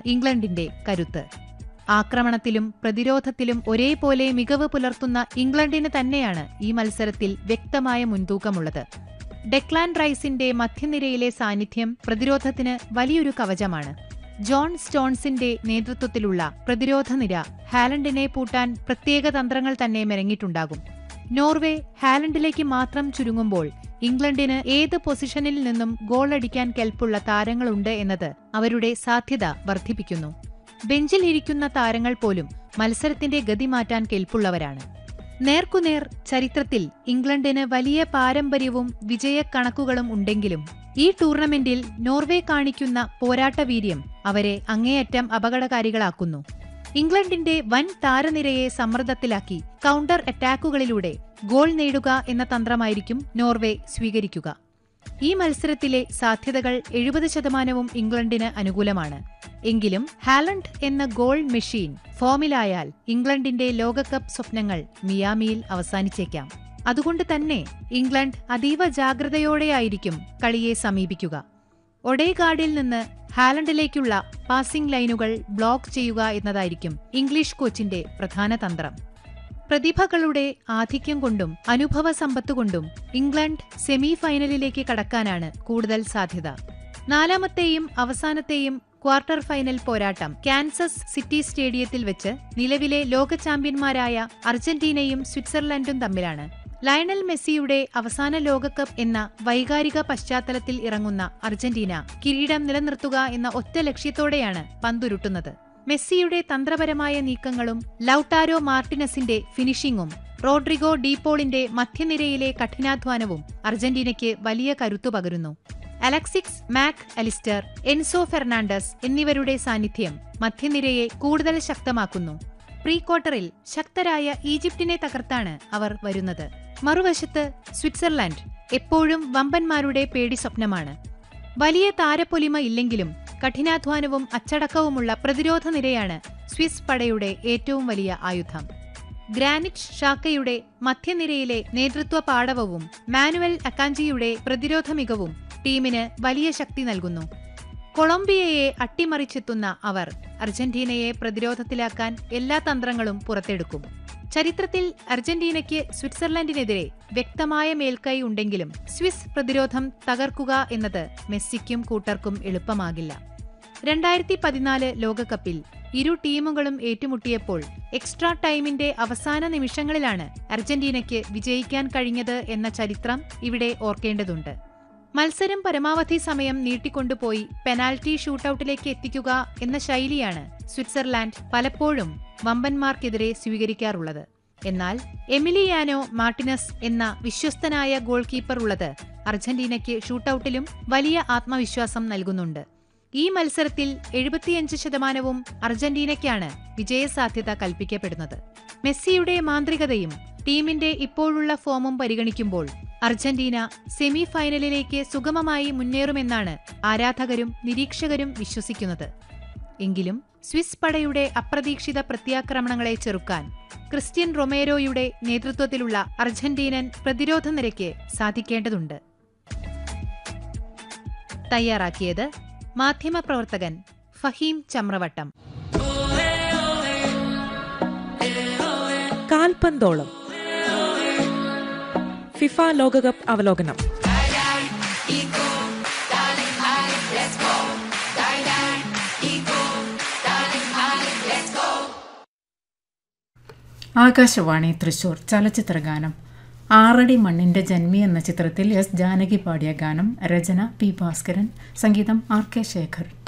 ഇംഗ്ലണ്ടിന്റെ കരുത്ത് ആക്രമണത്തിലും പ്രതിരോധത്തിലും ഒരേപോലെ മികവ് പുലർത്തുന്ന ഇംഗ്ലണ്ടിന് തന്നെയാണ് ഈ മത്സരത്തിൽ വ്യക്തമായ മുൻതൂക്കമുള്ളത് ഡെക്ലാൻ റൈസിന്റെ മധ്യനിരയിലെ സാന്നിധ്യം പ്രതിരോധത്തിന് വലിയൊരു കവചമാണ് ജോൺ സ്റ്റോൺസിന്റെ നേതൃത്വത്തിലുള്ള പ്രതിരോധ നിര ഹാലൻഡിനെ പൂട്ടാൻ പ്രത്യേക തന്ത്രങ്ങൾ തന്നെ മെരങ്ങിയിട്ടുണ്ടാകും നോർവേ ഹാലൻഡിലേക്ക് മാത്രം ചുരുങ്ങുമ്പോൾ ഇംഗ്ലണ്ടിന് ഏത് പൊസിഷനിൽ നിന്നും ഗോൾ അടിക്കാൻ കെൽപ്പുള്ള താരങ്ങളുണ്ട് എന്നത് അവരുടെ സാധ്യത വർദ്ധിപ്പിക്കുന്നു ബെഞ്ചിൽ ഇരിക്കുന്ന താരങ്ങൾ പോലും മത്സരത്തിന്റെ ഗതി മാറ്റാൻ കെൽപ്പുള്ളവരാണ് നേർക്കുനേർ ചരിത്രത്തിൽ ഇംഗ്ലണ്ടിന് വലിയ പാരമ്പര്യവും വിജയക്കണക്കുകളും ഉണ്ടെങ്കിലും ഈ ടൂർണമെന്റിൽ നോർവേ കാണിക്കുന്ന പോരാട്ടവീര്യം അവരെ അങ്ങേയറ്റം അപകടകാരികളാക്കുന്നു ഇംഗ്ലണ്ടിന്റെ വൻ താരനിരയെ സമ്മർദ്ദത്തിലാക്കി കൗണ്ടർ അറ്റാക്കുകളിലൂടെ ഗോൾ നേടുക എന്ന തന്ത്രമായിരിക്കും നോർവേ സ്വീകരിക്കുക ഈ മത്സരത്തിലെ സാധ്യതകൾ എഴുപത് ശതമാനവും ഇംഗ്ലണ്ടിന് അനുകൂലമാണ് എങ്കിലും ഹാലണ്ട് എന്ന ഗോൾ മെഷീൻ ഫോമിലായാൽ ഇംഗ്ലണ്ടിന്റെ ലോകകപ്പ് സ്വപ്നങ്ങൾ മിയാമിയിൽ അവസാനിച്ചേക്കാം അതുകൊണ്ട് തന്നെ ഇംഗ്ലണ്ട് അതീവ ജാഗ്രതയോടെയായിരിക്കും കളിയെ സമീപിക്കുക ഒഡേഗാർഡിൽ നിന്ന് ഹാലണ്ടിലേക്കുള്ള പാസിംഗ് ലൈനുകൾ ബ്ലോക്ക് ചെയ്യുക എന്നതായിരിക്കും ഇംഗ്ലീഷ് കോച്ചിന്റെ പ്രധാന തന്ത്രം പ്രതിഭകളുടെ ആധിക്യം കൊണ്ടും അനുഭവ സമ്പത്തുകൊണ്ടും ഇംഗ്ലണ്ട് സെമി ഫൈനലിലേക്ക് കടക്കാനാണ് കൂടുതൽ സാധ്യത നാലാമത്തെയും അവസാനത്തെയും ക്വാർട്ടർ ഫൈനൽ പോരാട്ടം കാൻസസ് സിറ്റി സ്റ്റേഡിയത്തിൽ വെച്ച് നിലവിലെ ലോക ചാമ്പ്യന്മാരായ അർജന്റീനയും സ്വിറ്റ്സർലൻഡും തമ്മിലാണ് ലയണൽ മെസ്സിയുടെ അവസാന ലോകകപ്പ് എന്ന വൈകാരിക പശ്ചാത്തലത്തിൽ ഇറങ്ങുന്ന അർജന്റീന കിരീടം നിലനിർത്തുക എന്ന ഒറ്റ ലക്ഷ്യത്തോടെയാണ് പന്തുരുട്ടുന്നത് മെസ്സിയുടെ തന്ത്രപരമായ നീക്കങ്ങളും ലൌട്ടാരോ മാർട്ടിനസിന്റെ ഫിനിഷിംഗും റോഡ്രിഗോ ഡീപോളിന്റെ മധ്യനിരയിലെ കഠിനാധ്വാനവും അർജന്റീനയ്ക്ക് വലിയ കരുത്തു പകരുന്നു Alexis Mac Allister Enzo Fernandez എന്നിവരുടെ സാന്നിധ്യം മധ്യനിരയെ കൂടുതൽ ശക്തമാക്കുന്നു പ്രീ ക്വാർട്ടറിൽ ശക്തരായ ഈജിപ്തിനെ തകർത്താണ് അവർ വരുന്നത് മറുവശത്ത് സ്വിറ്റ്സർലൻഡ് എപ്പോഴും വമ്പന്മാരുടെ പേടി സ്വപ്നമാണ് വലിയ താരപ്പൊലിമ ഇല്ലെങ്കിലും കഠിനാധ്വാനവും അച്ചടക്കവുമുള്ള പ്രതിരോധ നിരയാണ് സ്വിസ് പടയുടെ ഏറ്റവും വലിയ ആയുധം ഗ്രാനിറ്റ് ഷാക്കയുടെ മധ്യനിരയിലെ നേതൃത്വ പാടവവും മാനുവൽ അക്കാഞ്ചിയുടെ പ്രതിരോധ മികവും ടീമിന് വലിയ ശക്തി നൽകുന്നു കൊളംബിയയെ അട്ടിമറിച്ചെത്തുന്ന അവർ അർജന്റീനയെ പ്രതിരോധത്തിലാക്കാൻ എല്ലാ തന്ത്രങ്ങളും പുറത്തെടുക്കും ചരിത്രത്തിൽ അർജന്റീനയ്ക്ക് സ്വിറ്റ്സർലൻഡിനെതിരെ വ്യക്തമായ മേൽക്കൈ ഉണ്ടെങ്കിലും സ്വിസ് പ്രതിരോധം തകർക്കുക എന്നത് മെസ്സിക്കും കൂട്ടർക്കും എളുപ്പമാകില്ല രണ്ടായിരത്തി പതിനാല് ലോകകപ്പിൽ ഇരു ടീമുകളും ഏറ്റുമുട്ടിയപ്പോൾ എക്സ്ട്രാ ടൈമിന്റെ അവസാന നിമിഷങ്ങളിലാണ് അർജന്റീനയ്ക്ക് വിജയിക്കാൻ കഴിഞ്ഞത് എന്ന ചരിത്രം ഇവിടെ ഓർക്കേണ്ടതുണ്ട് മത്സരം പരമാവധി സമയം നീട്ടിക്കൊണ്ടുപോയി പെനാൽറ്റി ഷൂട്ടൌട്ടിലേക്ക് എത്തിക്കുക എന്ന ശൈലിയാണ് സ്വിറ്റ്സർലാൻഡ് പലപ്പോഴും വമ്പന്മാർക്കെതിരെ സ്വീകരിക്കാറുള്ളത് എന്നാൽ എമിലിയാനോ മാർട്ടിനസ് എന്ന വിശ്വസ്തനായ ഗോൾ കീപ്പർ ഉള്ളത് അർജന്റീനയ്ക്ക് ഷൂട്ടൌട്ടിലും വലിയ ആത്മവിശ്വാസം നൽകുന്നുണ്ട് ഈ മത്സരത്തിൽ എഴുപത്തിയഞ്ച് ശതമാനവും അർജന്റീനയ്ക്കാണ് വിജയസാധ്യത കൽപ്പിക്കപ്പെടുന്നത് മെസ്സിയുടെ മാന്ത്രികതയും ടീമിന്റെ ഇപ്പോഴുള്ള ഫോമും പരിഗണിക്കുമ്പോൾ അർജന്റീന സെമി ഫൈനലിലേക്ക് സുഗമമായി മുന്നേറുമെന്നാണ് ആരാധകരും നിരീക്ഷകരും വിശ്വസിക്കുന്നത് എങ്കിലും സ്വിസ് പടയുടെ അപ്രതീക്ഷിത പ്രത്യാക്രമണങ്ങളെ ചെറുക്കാൻ ക്രിസ്ത്യൻ റൊമേരോയുടെ നേതൃത്വത്തിലുള്ള അർജന്റീനൻ പ്രതിരോധ നിരയ്ക്ക് സാധിക്കേണ്ടതുണ്ട് തയ്യാറാക്കിയത് മാധ്യമപ്രവർത്തകൻ ഫഹീം ചമ്രവട്ടം കാൽപന്തോളം ഫിഫ ലോകകപ്പ് അവലോകനം ആകാശവാണി തൃശൂർ ചലച്ചിത്ര ഗാനം ആറടി മണ്ണിന്റെ ജന്മി എന്ന ചിത്രത്തിൽ എസ് ജാനകി പാടിയ ഗാനം രചന പി ഭാസ്കരൻ സംഗീതം ആർ കെ ശേഖർ